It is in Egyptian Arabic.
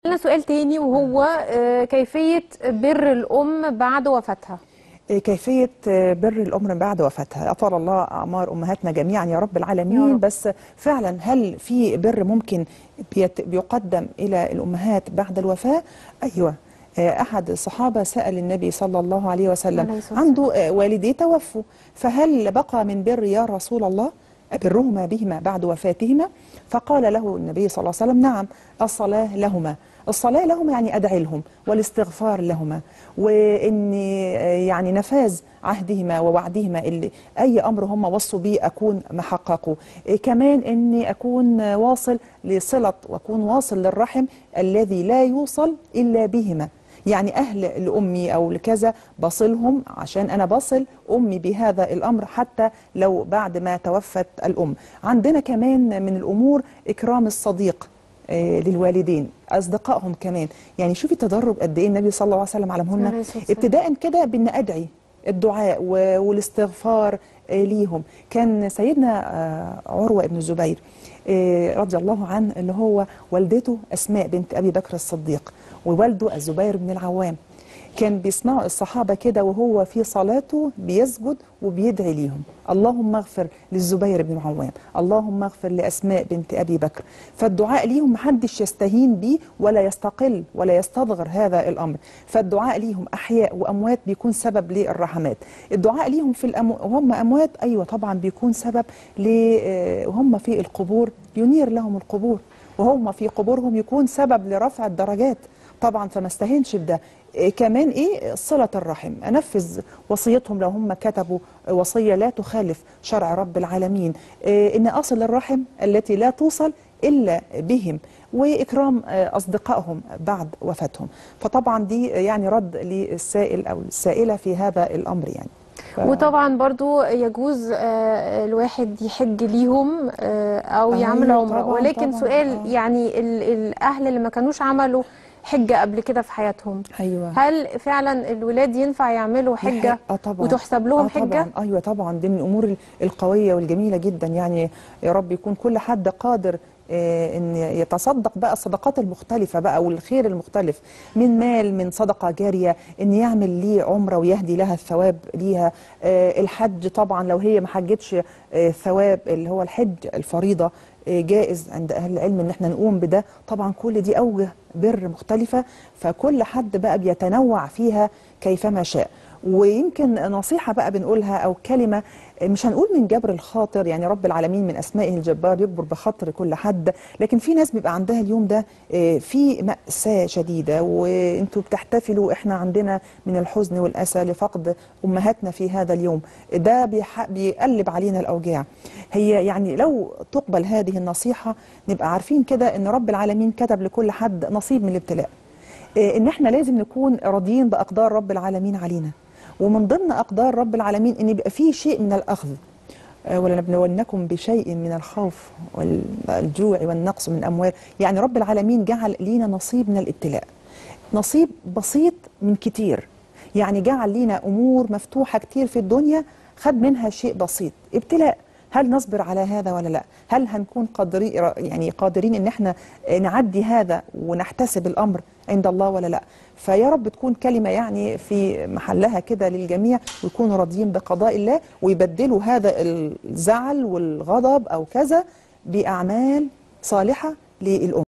لنا سؤال تاني وهو آه، كيفية بر الأم بعد وفاتها كيفية بر الأم بعد وفاتها أطال الله أعمار أمهاتنا جميعا يا رب يا العالمين رب. بس فعلا هل في بر ممكن بيت- بيقدم إلى الأمهات بعد الوفاة أيوة آه، أحد الصحابة سأل النبي صلى الله عليه عليه وسلم الصلاة والسلام. عنده آه، والديه توفوا فهل بقى من بر يا رسول الله أبرهما بهما بعد وفاتهما فقال له النبي صلى الله عليه وسلم نعم الصلاة لهما الصلاة لهما يعني أدعي لهم والاستغفار لهما وإن آه، يعني نفاذ عهدهما ووعدهما اللي أي أمر هم وصوا به أكون محققه إيه كمان إني أكون آه، واصل لصلة وأكون واصل للرحم الذي لا يوصل إلا بهما يعني أهل لأمي أو لكذا بصلهم عشان أنا بصل أمي بهذا الأمر حتى لو بعد ما توفت الأم عندنا كمان من الأمور إكرام الصديق آه، للوالدين أصدقائهم كمان يعني شوفي التدرج قد إيه النبي صلى الله عليه وسلم علمه عليه لنا الصلاة والسلام. ابتداء كده بأن أدعي الدعاء و- والاستغفار آه، ليهم كان سيدنا آه، عروة بن الزبير آه، رضي الله عنه اللي هو والدته أسماء بنت أبي بكر الصديق ووالده الزبير بن العوام كان بيسمعوا الصحابة كده وهو في صلاته بيسجد وبيدعي ليهم اللهم اغفر للزبير بن العوام اللهم اغفر لأسماء بنت أبي بكر فالدعاء ليهم محدش يستهين بيه ولا يستقل ولا يستصغر هذا الأمر فالدعاء ليهم أحياء وأموات بيكون سبب للرحمات الدعاء ليهم في الأمو... وهم أموات أيوة طبعا بيكون سبب ل... آه، وهم في القبور ينير لهم القبور وهم في قبورهم يكون سبب لرفع الدرجات طبعا فما استهينش بده إيه كمان ايه صلة الرحم انفذ وصيتهم لو هم كتبوا وصية لا تخالف شرع رب العالمين إيه ان اصل الرحم التي لا توصل الا بهم واكرام آه، اصدقائهم بعد وفاتهم فطبعا دي يعني رد للسائل او السائلة في هذا الامر يعني ف- وطبعا برضو يجوز آه، الواحد يحج ليهم آه، أو أيوة يعمل عمرة طبعاً، ولكن طبعاً، سؤال آه. يعني ال- الأهل اللي ما كانوش عملوا حجة قبل كده في حياتهم ايوه هل فعلا الولاد ينفع يعملوا حجة اه طبعا وتحسب لهم آه حجة؟ طبعا ايوه طبعا دي من الامور ال- القويه والجميله جدا يعني يا رب يكون كل حد قادر آه، ان يتصدق بقى الصدقات المختلفه بقى والخير المختلف من مال من صدقه جاريه ان يعمل ليه عمره ويهدي لها الثواب ليها آه، الحج طبعا لو هي ما حجتش آه، ثواب اللي هو الحج الفريضه آه، جائز عند اهل العلم ان احنا نقوم بده طبعا كل دي اوجه بر مختلفه فكل حد بقى بيتنوع فيها كيفما شاء ويمكن نصيحة بقى بنقولها أو كلمة مش هنقول من جبر الخاطر يعني رب العالمين من أسمائه الجبار يجبر بخاطر كل حد لكن في ناس بيبقى عندها اليوم ده آه، في مأساة شديدة وانتوا بتحتفلوا احنا عندنا من الحزن والأسى لفقد أمهاتنا في هذا اليوم ده بيح- بيقلب علينا الأوجاع هي يعني لو تقبل هذه النصيحة نبقى عارفين كده ان رب العالمين كتب لكل حد نصيب من الابتلاء آه، ان احنا لازم نكون راضيين باقدار رب العالمين علينا ومن ضمن اقدار رب العالمين ان يبقى في شيء من الاخذ آه، ولنبلونكم بشيء من الخوف والجوع والنقص من الاموال يعني رب العالمين جعل لينا نصيب من الابتلاء نصيب بسيط من كتير يعني جعل لينا امور مفتوحه كتير في الدنيا خد منها شيء بسيط ابتلاء هل نصبر على هذا ولا لا هل هنكون قادرين يعني قادرين ان احنا نعدي هذا ونحتسب الامر عند الله ولا لا فيا رب تكون كلمه يعني في محلها كده للجميع ويكونوا راضيين بقضاء الله ويبدلوا هذا الزعل والغضب او كذا باعمال صالحه للامه